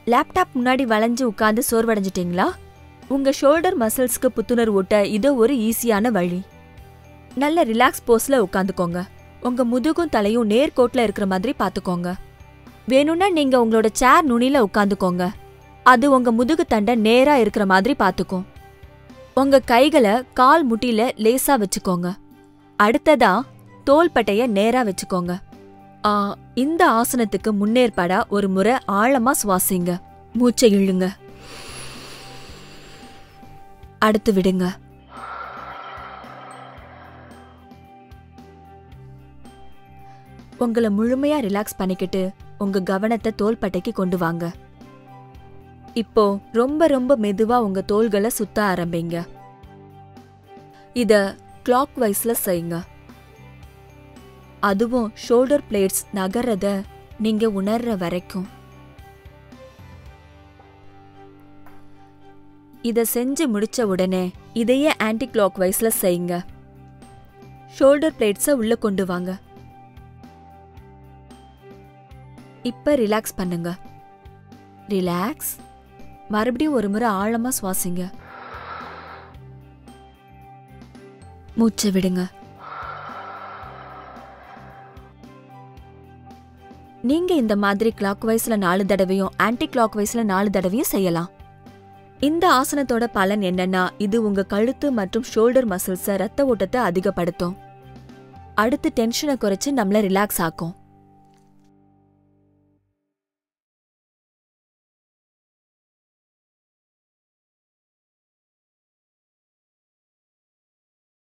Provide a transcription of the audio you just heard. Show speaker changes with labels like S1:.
S1: laptop முன்னாடி வளைஞ்சு உட்கார்ந்து சோர்வடைஞ்சிட்டீங்களா உங்க ஷோல்டர் மசில்ஸ்க்கு புத்துணர்வு ஊட்ட இது ஒரு ஈஸியான வழி நல்ல ரிலாக்ஸ் போஸ்ல உட்காந்துக்கோங்க உங்க முதுகும் தலையும் நேர்கோட்ல இருக்கிற மாதிரி பாத்துக்கோங்க வேணும்னா நீங்க உங்களோட சேர் நுனில உட்காந்துக்கோங்க அது உங்க முதுகு தண்டை நேரா இருக்கிற மாதிரி பாத்துக்கும் உங்க கைகளை கால் முட்டில லேசா வச்சுக்கோங்க அடுத்ததா தோள்பட்டைய நேரா வச்சுக்கோங்க ஆ, இந்த ஆசனத்துக்கு முன்னேற்பாடா ஒரு முறை ஆழமா சுவாசிங்க மூச்சை இழுங்க அடுத்து விடுங்க உங்களை முழுமையா ரிலாக்ஸ் பண்ணிக்கிட்டு உங்க கவனத்தை தோள்பட்டைக்கு கொண்டு வாங்க இப்போ ரொம்ப ரொம்ப மெதுவா உங்க தோள்களை சுத்த ஆரம்பிங்க இத கிளாக் வைஸ்ல செய்யுங்க அதுவும் ஷோல்டர் பிளேட்ஸ் நகர்றத நீங்க உணர்ற வரைக்கும் இத செஞ்சு முடிச்ச உடனே இதையே ஆன்டி கிளாக் வைஸ்ல செய்யுங்க ஷோல்டர் பிளேட்ஸ உள்ள கொண்டு வாங்க இப்ப ரிலாக்ஸ் பண்ணுங்க ரிலாக்ஸ் மறுபடியும் ஒரு முறை ஆழமா சுவாசிங்க மூச்சை விடுங்க நீங்க இந்த மாதிரி கிளாக் வைஸ்ல நாலு தடவையும் ஆன்டி கிளாக் வைஸ்ல நாலு தடவையும் செய்யலாம் இந்த ஆசனத்தோட பலன் என்னன்னா இது உங்க கழுத்து மற்றும் ஷோல்டர் மசில்ஸ ரத்த ஓட்டத்தை அதிகப்படுத்தும் அடுத்து டென்ஷனை குறைச்சு நம்மள ரிலாக்ஸ் ஆக்கும்